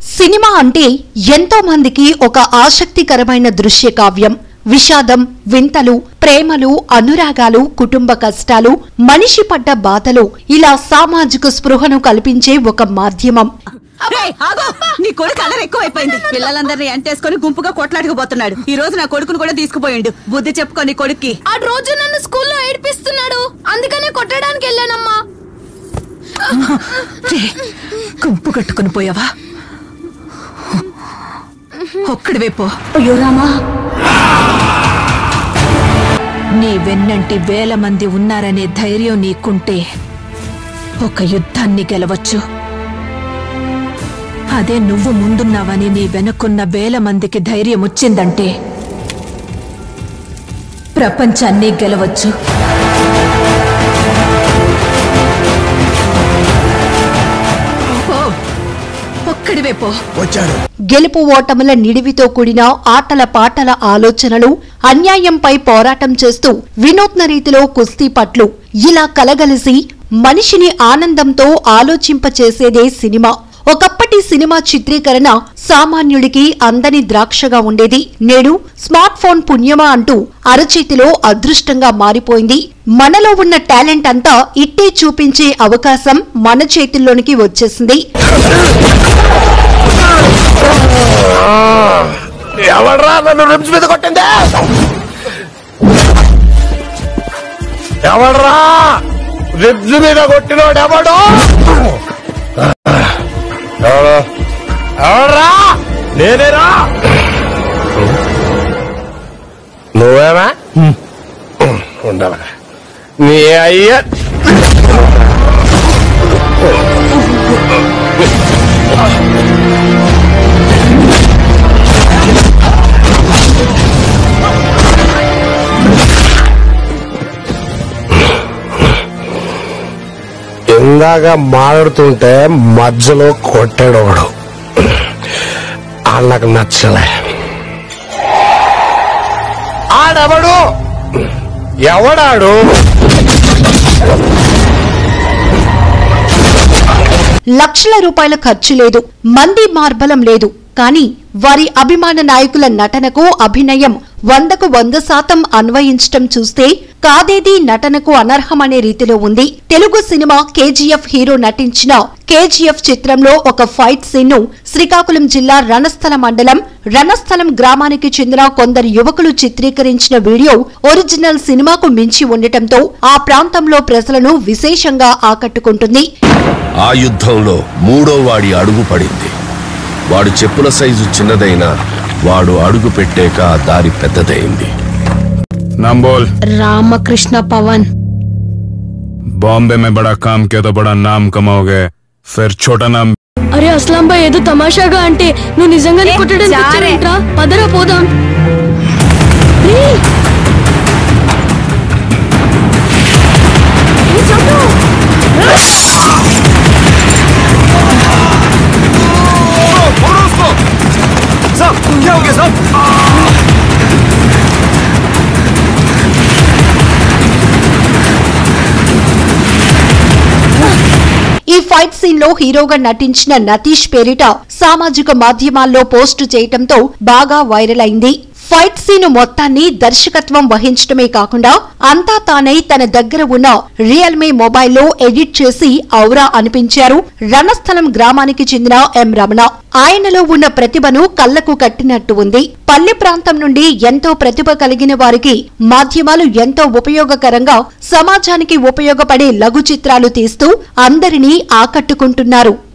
Cinema అంటే ఎంతో మందికి ఒక ఆసక్తికరమైన దృశ్య కావ్యం విషాదం వింతలు ప్రేమలు అనురాగాలు కుటుంబ కష్టాలు మనిషి పడ్డ బాధలు ఇలా సామాజిక స్పృహను కల్పించే ఒక మాధ్యమం రేయ్, ఆగు! నీ కొడుకు అల్లరి ఎక్కువైపోయింది పిల్లలందరినీ ఎంటేసుకొని గుంపుగా కొట్లాడుకుపోతున్నాడు ఈ రోజు నా కొడుకును కూడా తీసుకుపోయిండు బుద్ధి చెప్పుకో నీ కొడుక్కి ఆ రోజు నన్ను స్కూల్లో ఏడిపిస్తున్నాడు అందుకనే కొట్టడానికి వెళ్ళానమ్మా రే, గుంపు కట్టుకుని పోయావా ఒక్కడివే పో అయ్యో రామా నీ వెన్నంటి వేల మంది ఉన్నారనే ధైర్యం నీకుంటే ఒక యుద్ధాన్ని గెలవచ్చు అదే నువ్వు ముందున్నావని నీ వెనకున్న వేల మందికి ధైర్యం వచ్చిందంటే ప్రపంచాన్ని గెలవచ్చు పో. ఒక్కడివే పో వచ్చాడు గెలుపు ఓటముల నిడివితో కూడిన ఆటల పాటల ఆలోచనలు అన్యాయంపై పోరాటం చేస్తూ వినూత్న రీతిలో కుస్తీ పట్లు ఇలా కలగలిసి మనిషిని ఆనందంతో ఆలోచింపచేసేదే సినిమా ఒకప్పటి సినిమా చిత్రీకరణ సామాన్యుడికి అందని ద్రాక్షగా ఉండేది నేడు స్మార్ట్ ఫోన్ పుణ్యమా అంటూ అరచేతిలో అదృష్టంగా మారిపోయింది మనలో ఉన్న టాలెంట్ అంతా ఇట్టే చూపించే అవకాశం మన చేతుల్లోనికి వచ్చేసింది ఎవడ్రా నన్ను రిమ్స్ మీద కొట్టింది ఎవడ్రా రిబ్స్ మీద కొట్టినోడు ఎవడు ఎవడు ఎవడ్రా నేనేరా నువ్వేనా ఉండాల నీ అయ్య ఇందాక మాట్లాడుతుంటే మధ్యలో కొట్టాడు ఒకడు వాళ్ళకి నచ్చలే ఆడెవడు ఎవడాడు లక్షల రూపాయల ఖర్చు లేదు మంది మార్బలం లేదు కానీ వారి అభిమాన నాయకుల నటనకు అభినయం వందకు వంద శాతం అన్వయించటం చూస్తే కాదేది నటనకు అనర్హమనే రీతిలో ఉంది తెలుగు సినిమా కేజీఎఫ్ హీరో నటించిన కేజీఎఫ్ చిత్రంలో ఒక ఫైట్ సీన్ ను శ్రీకాకుళం జిల్లా రణస్థల మండలం రణస్థలం గ్రామానికి చెందిన కొందరు యువకులు చిత్రీకరించిన వీడియో ఒరిజినల్ సినిమాకు మించి ఉండటంతో ఆ ప్రాంతంలో ప్రజలను విశేషంగా ఆకట్టుకుంటుంది ఆ యుద్ధంలో మూడో వాడి అడుగు పడింది వాడు చెప్పుల సైజు చిన్నదైనా వాడు అడుగు పెట్టాక ఆ దారి పెద్దదైంది नाम बोल రామకృష్ణ పవన్ बॉम्बे में बड़ा काम किया तो बड़ा नाम कमाओगे फिर छोटा नाम అరే అస్లాం భాయ్ ఏదో తమాషాగా అంటే నువ్వు నిజంగానే కొట్టడానికి వచ్చావేంట్రా పదరా పోదాం ఏయ్! ఏ చందు! ఈ ఫైట్ సీన్ లో హీరోగా నటించిన నతీష్ పేరిట సామాజిక మాధ్యమాల్లో పోస్టు చేయటంతో బాగా వైరల్ అయింది ఫైట్ సీన్ మొత్తాన్ని దర్శకత్వం వహించడమే కాకుండా అంతా తానై తన దగ్గర ఉన్న రియల్మీ మొబైల్లో ఎడిట్ చేసి ఔరా అనిపించారు రణస్థలం గ్రామానికి చెందిన ఎం రమణ ఆయనలో ఉన్న ప్రతిభను కళ్లకు కట్టినట్టు ఉంది పల్లె ప్రాంతం నుండి ఎంతో ప్రతిభ కలిగిన వారికి మాధ్యమాలు ఎంతో ఉపయోగకరంగా సమాజానికి ఉపయోగపడే లఘు చిత్రాలు తీస్తూ అందరినీ ఆకట్టుకుంటున్నారు